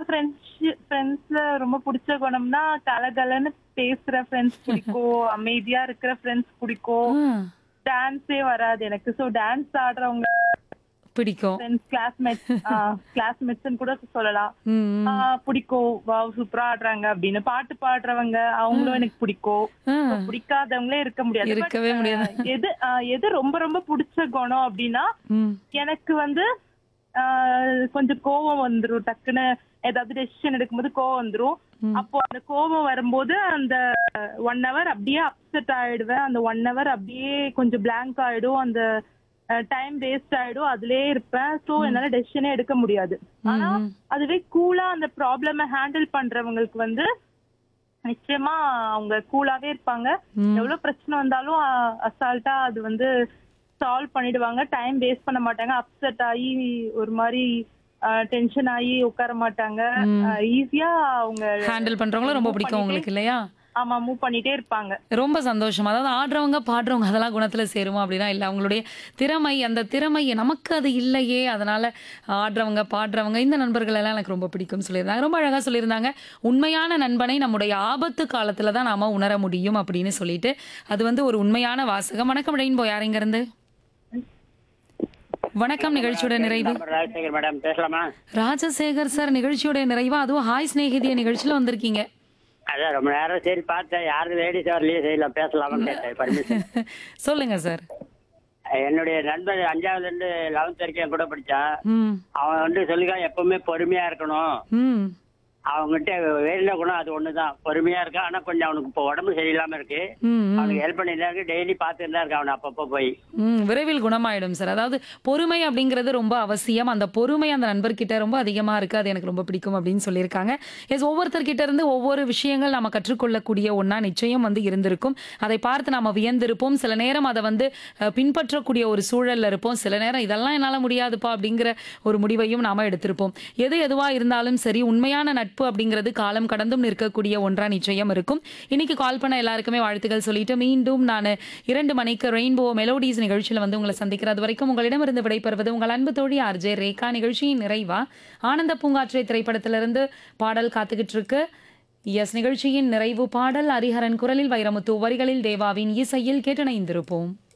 Friends ஃப்ரெண்ட்ஸ்ல ரொம்ப பிடிச்ச குணம்னா கலகலன்னு பேசுற ஃப்ரெண்ட்ஸ் பிடிக்கும் அமைதியா இருக்கிற ஃப்ரெண்ட்ஸ் பிடிக்கும் ஆ, டான்ஸே வராது எனக்கு சோ டான்ஸ் ஆடுறவங்க பிடிக்கும் ஃப்ரெண்ட்ஸ் கிளாஸ்மேட்ஸ் கிளாஸ்மேட்ஸ்னு கூட சொல்லலாம் ம், ஆ, பிடிக்கும் வாவ் சூப்பரா ஆடுறாங்க அப்படின்னு பாட்டு பாடுறவங்க அவங்களும் எனக்கு பிடிக்கும் ஆ, So, பிடிக்காதவங்களே இருக்க முடியாது But, இருக்கவே ஆ, முடியாது. எது ஆ, எது ரொம்ப ரொம்ப பிடிச்ச குணம் அப்படின்னா ம், எனக்கு வந்து ஆ, கொஞ்சம் கோவம் வந்துரும் டக்குன்னு ஏதாவது டெசிஷன் எடுக்கும்போது கோவம் வந்துரும் அப்போ அந்த கோவம் வரும்போது அந்த ஒன் ஹவர் அப்படியே அப்செட் ஆயிடுவேன் அந்த ஒன் ஹவர் அப்படியே கொஞ்சம் blank ஆயிடும் அந்த டைம் வேஸ்ட் ஆயிடும் அதுலயே இருப்பேன் சோ என்னால டெசிஷனே எடுக்க முடியாது ஆனா ம். அதுவே கூலா அந்த ப்ராப்ளம ஹேண்டில் பண்றவங்களுக்கு வந்து நிச்சயமா அவங்க கூலாவே இருப்பாங்க ம். எவ்வளவு பிரச்சனை வந்தாலும் அசால்ட்டா அது வந்து சால்வ் பண்ணிடுவாங்க டைம் வேஸ்ட் பண்ண மாட்டாங்க அப்செட் ஆகி ஒரு மாதிரி டென்ஷன் ஆகி உட்கார மாட்டாங்க ஈஸியா அவங்க ஹேண்டில் பண்றவங்களும் ரொம்ப பிடிக்கும் உங்களுக்கு இல்லையா ஆமா மூவ் பண்ணிட்டே இருப்பாங்க ரொம்ப சந்தோஷம் அதாவது ஆடுறவங்க பாடுறவங்க அதெல்லாம் குணத்துல சேருமா அப்படின்னா இல்லை அவங்களுடைய திறமை அந்த திறமை நமக்கு அது இல்லையே அதனால ஆடுறவங்க பாடுறவங்க இந்த நண்பர்கள் எல்லாம் எனக்கு ரொம்ப பிடிக்கும் சொல்லியிருந்தாங்க ரொம்ப அழகா சொல்லியிருந்தாங்க உண்மையான நண்பனை நம்முடைய ஆபத்து காலத்துல தான் நாம உணர முடியும் அப்படின்னு சொல்லிட்டு அது வந்து ஒரு உண்மையான வாசகம் வணக்கம் ரெயின்போ யாருங்க இருந்து வணக்கம் நிகழ்ச்சியோட நிறைவு ராஜசேகர் மேடம் பேசலாமா ராஜசேகர் சார் நிகழ்ச்சியோட நிறைவா அதுவும் ஹாய் ஸ்நேகிதிய நிகழ்ச்சியில வந்திருக்கீங்க அதான் ரொம்ப நேரம் சரி பார்த்தேன் யாரும் லேடிஸ் வரலையே செய்யலாம் பேசலாமான்னு கேட்டேன் பர்மிஷன் சொல்லுங்க சார் என்னுடைய நண்பன் அஞ்சாவதுல இருந்து லெவன்த் வரைக்கும் என் கூட படிச்சான் ம் அவன் வந்து சொல்லிக்கான் எப்பவுமே பொறுமையா இருக்கணும் ம் அவங்ககிட்ட வேலை குணம் அது ஒண்ணுதான் பொறுமையா இருக்கான் ஆனா கொஞ்சம் அவனுக்கு இப்போ உடம்பு சரியில்லாம இருக்கு ம் ம். அவனுக்கு ஹெல்ப் பண்ணிட்டு இருக்கு டெய்லி பார்த்துட்டு தான் இருக்கான் அவனை அப்பப்போ போய் ம் விரைவில் குணமாயிடும் சார் அதாவது பொறுமை அப்படிங்கிறது ரொம்ப அவசியம் அந்த பொறுமை அந்த நண்பர்கிட்ட ரொம்ப அதிகமா இருக்கு அது எனக்கு ரொம்ப பிடிக்கும் அப்படின்னு சொல்லியிருக்காங்க எஸ் ஒவ்வொருத்தர்கிட்ட இருந்து ஒவ்வொரு விஷயங்கள் நம்ம கற்றுக்கொள்ளக்கூடிய ஒண்ணா நிச்சயம் வந்து இருந்திருக்கும் அதை பார்த்து நாம வியந்திருப்போம் சில நேரம் அதை வந்து அஹ், பின்பற்றக்கூடிய ஒரு சூழல்ல இருப்போம் சில நேரம் இதெல்லாம் என்னால முடியாதுப்பா அப்படிங்கிற ஒரு முடிவையும் நாம எடுத்திருப்போம் எது எதுவா இருந்தாலும் சரி உண்மையான நட்பு அப்படிங்கிறது காலம் கடந்தும் நிற்கக்கூடிய ஒன்றா நிச்சயம் இருக்கும் இன்னைக்கு கால் பண்ண எல்லாருக்குமே வாழ்த்துக்கள் சொல்லிட்டு மீண்டும் நான் இரண்டு மணிக்கு ரெயின்போ மெலோடிஸ் நிகழ்ச்சியில் வந்து உங்களை சந்திக்கிறது வரைக்கும் உங்களிடமிருந்து விடைபெறுவது உங்கள் அன்பு தோழி ஆர்ஜே ரேகா நிகழ்ச்சியின் நிறைவா ஆனந்த பூங்காற்றை திரைப்படத்திலிருந்து பாடல் காத்துக்கிட்டு இருக்கு எஸ் நிகழ்ச்சியின் நிறைவு பாடல் ஹரிஹரன் குரலில் வைரமுத்து வரிகளில் தேவாவின் இசையில் கேட்டணைந்திருப்போம்